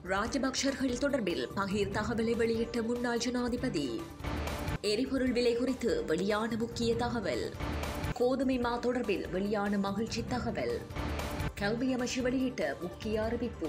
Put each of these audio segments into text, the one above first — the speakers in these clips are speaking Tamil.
ராஜபக்சர்கள் தொடர்பில் பகிர் தகவலை வெளியிட்ட முன்னாள் ஜனாதிபதி எரிபொருள் விலை குறித்து வெளியான முக்கிய தகவல் கோதுமை மா தொடர்பில் வெளியான மகிழ்ச்சி தகவல் கல்வி அமைச்சு வெளியிட்ட முக்கிய அறிவிப்பு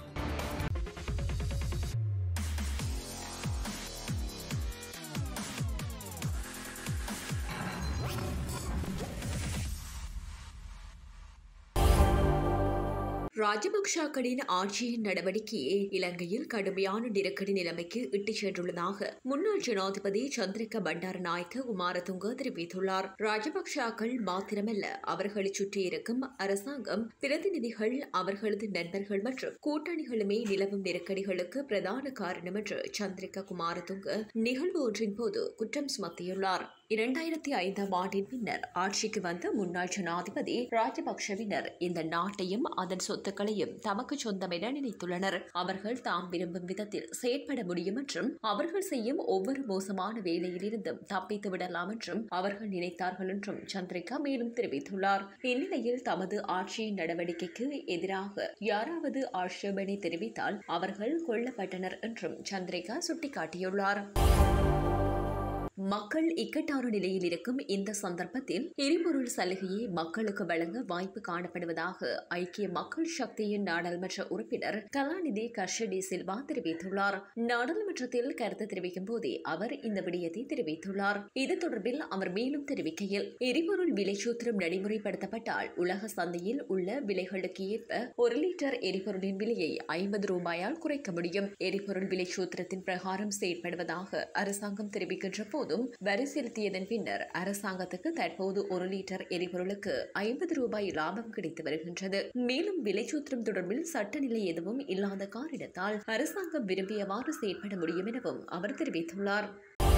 ராஜபக்ஷாக்களின் ஆட்சியின் நடவடிக்கையே இலங்கையில் கடுமையான நெருக்கடி நிலைமைக்கு இட்டுச் சென்றுள்ளதாக முன்னாள் ஜனாதிபதி சந்திரிக பண்டாரநாயக்க குமாரதுங்க தெரிவித்துள்ளார் ராஜபக்ஷாக்கள் மாத்திரமல்ல அவர்களை சுற்றியிருக்கும் அரசாங்கம் பிரதிநிதிகள் அவர்களது நண்பர்கள் மற்றும் கூட்டணிகளுமே நிலவும் நெருக்கடிகளுக்கு பிரதான காரணம் என்று சந்திரிக குமாரதுங்க நிகழ்வு ஒன்றின் போது குற்றம் சுமத்தியுள்ளார் இரண்டாயிரத்தி ஐந்தாம் ஆண்டின் பின்னர் ஆட்சிக்கு வந்த முன்னாள் ஜனாதிபதி ராஜபக்ஷவினர் இந்த நாட்டையும் அதன் சொத்துக்களையும் தமக்கு சொந்தம் என நினைத்துள்ளனர் அவர்கள் தாம் விரும்பும் விதத்தில் செயற்பட முடியும் என்றும் அவர்கள் செய்யும் ஒவ்வொரு மோசமான வேலையிலிருந்தும் தப்பித்து விடலாம் என்றும் அவர்கள் நினைத்தார்கள் என்றும் சந்திரிகா மேலும் தெரிவித்துள்ளார் இந்நிலையில் தமது ஆட்சியின் நடவடிக்கைக்கு எதிராக யாராவது ஆட்சேபனை தெரிவித்தால் அவர்கள் கொல்லப்பட்டனர் என்றும் சந்திரிகா சுட்டிக்காட்டியுள்ளார் மக்கள் இக்கட்டான நிலையில் இருக்கும் இந்த சந்தர்ப்பத்தில் எரிபொருள் சலுகையை மக்களுக்கு வழங்க வாய்ப்பு காணப்படுவதாக ஐக்கிய மக்கள் சக்தியின் நாடாளுமன்ற உறுப்பினர் கலாநிதி கர்ஷடி சில்வா தெரிவித்துள்ளார் நாடாளுமன்றத்தில் கருத்து தெரிவிக்கும் போதே அவர் இந்த விடயத்தை தெரிவித்துள்ளார் இது தொடர்பில் அவர் மேலும் தெரிவிக்கையில் எரிபொருள் விலை சூத்திரம் நடைமுறைப்படுத்தப்பட்டால் உலக சந்தையில் உள்ள விலைகளுக்கு ஏற்ப ஒரு லிட்டர் எரிபொருளின் விலையை ஐம்பது ரூபாயால் குறைக்க முடியும் எரிபொருள் விலை சூத்திரத்தின் பிரகாரம் செயற்படுவதாக அரசாங்கம் தெரிவிக்கின்ற போது போதும் வரி செலுத்தியதன் பின்னர் அரசாங்கத்துக்கு தற்போது ஒரு லிட்டர் எரிபொருளுக்கு ஐம்பது ரூபாய் லாபம் கிடைத்து வருகின்றது மேலும் விலைச்சூத்திரம் தொடர்பில் சட்டநிலை எதுவும் இல்லாத காரணத்தால் அரசாங்கம் விரும்பியவாறு செயற்பட முடியும் எனவும் அவர் தெரிவித்துள்ளார்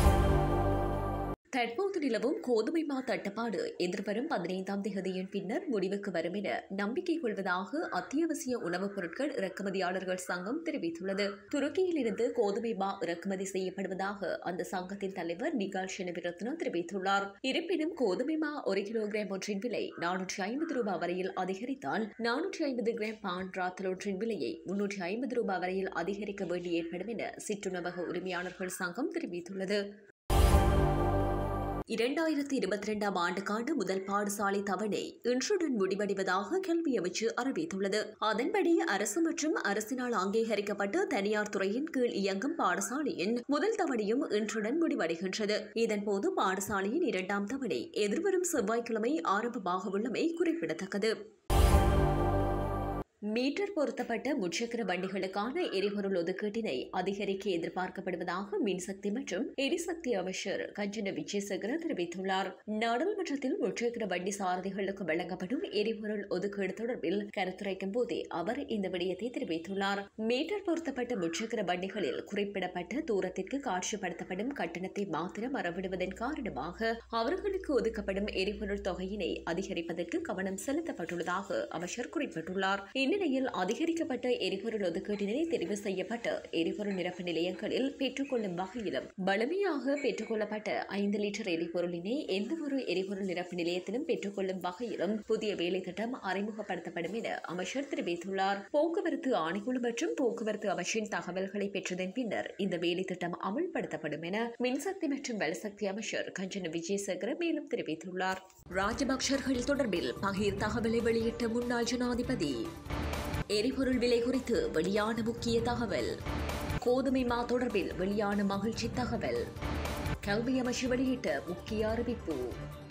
தற்போது நிலவும் கோதுமை மா தட்டுப்பாடு எதிர்வரும் பதினைந்தாம் தேதியின் பின்னர் முடிவுக்கு வரும் என நம்பிக்கை கொள்வதாக அத்தியாவசிய உணவுப் பொருட்கள் இறக்குமதியாளர்கள் சங்கம் தெரிவித்துள்ளது துருக்கியிலிருந்து கோதுமை மா இறக்குமதி செய்யப்படுவதாக அந்த சங்கத்தின் தலைவர் நிகால் ஷெனவிரத்னா தெரிவித்துள்ளார் இருப்பினும் கோதுமை மா ஒரு கிலோகிராம் ஒன்றின் விலை நானூற்றி ஐம்பது ரூபாய் வரையில் அதிகரித்தால் நானூற்றி ஐம்பது கிராம் பான் ராத்தல் ஒன்றின் விலையை முன்னூற்றி ஐம்பது ரூபாய் வரையில் அதிகரிக்க வேண்டி ஏற்படும் என சிற்றுணவக உரிமையாளர்கள் சங்கம் தெரிவித்துள்ளது இரண்டாயிரத்தி இருபத்தி இரண்டாம் ஆண்டுக்கான முதல் பாடசாலை தவணை இன்றுடன் முடிவடைவதாக கல்வி அமைச்சு அறிவித்துள்ளது அதன்படி அரசு மற்றும் அரசினால் அங்கீகரிக்கப்பட்ட தனியார் துறையின் கீழ் இயங்கும் பாடசாலையின் முதல் தவணையும் இன்றுடன் முடிவடைகின்றது இதன்போது பாடசாலையின் இரண்டாம் தவணை எதிர்வரும் செவ்வாய்க்கிழமை ஆரம்பமாக உள்ளமை குறிப்பிடத்தக்கது மீட்டர் பொருத்தப்பட்ட முச்சக்கர வண்டிகளுக்கான எரிபொருள் ஒதுக்கீட்டினை அதிகரிக்க எதிர்பார்க்கப்படுவதாக மின்சக்தி மற்றும் எரிசக்தி அமைச்சர் கஞ்சன விஜயசேகர தெரிவித்துள்ளார் நாடாளுமன்றத்தில் முச்சக்கர வண்டி சாரதிகளுக்கு வழங்கப்படும் எரிபொருள் ஒதுக்கீடு தொடர்பில் கருத்துரைக்கும் போதே அவர் இந்த விடயத்தை தெரிவித்துள்ளார் மீட்டர் பொருத்தப்பட்ட முச்சக்கர வண்டிகளில் குறிப்பிடப்பட்ட தூரத்திற்கு காட்சிப்படுத்தப்படும் கட்டணத்தை மாத்திரம் அறவிடுவதன் காரணமாக அவர்களுக்கு ஒதுக்கப்படும் எரிபொருள் தொகையினை அதிகரிப்பதற்கு கவனம் செலுத்தப்பட்டுள்ளதாக அமைச்சர் குறிப்பிட்டுள்ளார் இந்நிலையில் அதிகரிக்கப்பட்ட எரிபொருள் ஒதுக்கீட்டினை தெரிவு செய்யப்பட்ட எரிபொருள் நிரப்பு நிலையங்களில் பெற்றுக்கொள்ளும் வகையிலும் வலிமையாக பெற்றுக்கொள்ளப்பட்ட ஐந்து லிட்டர் எரிபொருளினை எந்தவொரு எரிபொருள் நிரப்பு நிலையத்திலும் பெற்றுக்கொள்ளும் வகையிலும் புதிய வேலை திட்டம் அறிமுகப்படுத்தப்படும் என அமைச்சர் தெரிவித்துள்ளார் போக்குவரத்து ஆணைக்குழு மற்றும் போக்குவரத்து அமைச்சின் தகவல்களை பெற்றதன் பின்னர் இந்த வேலை திட்டம் அமல்படுத்தப்படும் என மின்சக்தி மற்றும் வலசக்தி அமைச்சர் கஞ்சன விஜயசேகர மேலும் தெரிவித்துள்ளார் ராஜபக்சர்கள் தொடர்பில் பகிர் தகவலை வெளியிட்ட முன்னாள் ஜனாதிபதி எரிபொருள் விலை குறித்து வெளியான முக்கிய தகவல் கோதுமை மா தொடர்பில் வெளியான மகிழ்ச்சி தகவல் கல்வி அமைச்சு வெளியிட்ட முக்கிய அறிவிப்பு